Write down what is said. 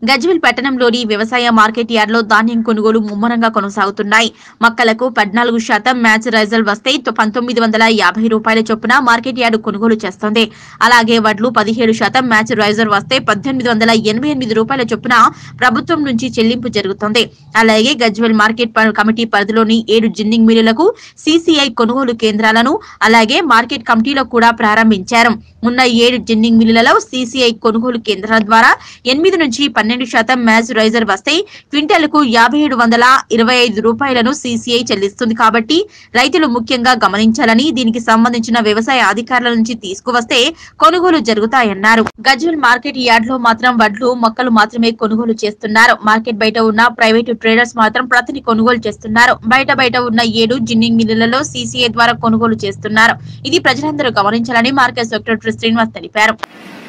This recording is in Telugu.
గజ్వెల్ పట్టణంలోని వ్యవసాయ మార్కెట్ యార్డ్లో ధాన్యం కొనుగోలు ముమ్మరంగా కొనసాగుతున్నాయి మక్కలకు పద్నాలుగు శాతం మ్యాచ్ రైజల్ వస్తే తొ- పంతొమ్మిది వందల యాభై రూపాయల చొప్పున మార్కెట్ యార్డు కొనుగోలు చేస్తోంది అలాగే వడ్లు పదిహేడు శాతం మ్యాచ్ రైజర్ వస్తే పద్దెనిమిది వందల ఎనభై ఎనిమిది రూపాయల చొప్పున ప్రభుత్వం నుంచి చెల్లింపు జరుగుతోంది అలాగే గజ్వెల్ మార్కెట్ ప- కమిటీ పరిధిలోని ఏడు జిన్నింగ్ మిల్లులకు సీసీఐ కొనుగోలు కేంద్రాలను అలాగే మార్కెట్ కమిటీలో కూడా ప్రారంభించారు ఉన్న ఏడు జిన్నింగ్ మిల్లులలో సీసీఐ కొనుగోలు కేంద్రాల ద్వారా ఎనిమిది నుంచి పన్నెండు శాతం మ్యాచ్ రైజర్ వస్తే క్వింటాలకు యాభై ఏడు వందల ఇరవై ఐదు రూపాయలను సీసీఐ చెల్లిస్తుంది కాబట్టి రైతులు ముఖ్యంగా గమనించాలని దీనికి సంబంధించిన వ్యవసాయ అధికారుల నుంచి తీసుకువస్తే కొనుగోలు జరుగుతాయన్నారు గజ్వెల్ మార్కెట్ యార్డ్ లో మాత్రం వడ్లు మొక్కలు మాత్రమే కొనుగోలు చేస్తున్నారు మార్కెట్ బయట ఉన్న ప్రైవేటు ట్రేడర్స్ మాత్రం ప్రతిని కొనుగోలు చేస్తున్నారు బయట బయట ఉన్న ఏడు జిన్నింగ్ మిల్లులలో సీసీఐ ద్వారా కొనుగోలు చేస్తున్నారు ఇది ప్రజలందరూ గమనించాలని మార్కెట్ సెక్రటరీ శ్రీనివాస్ తెలిపారు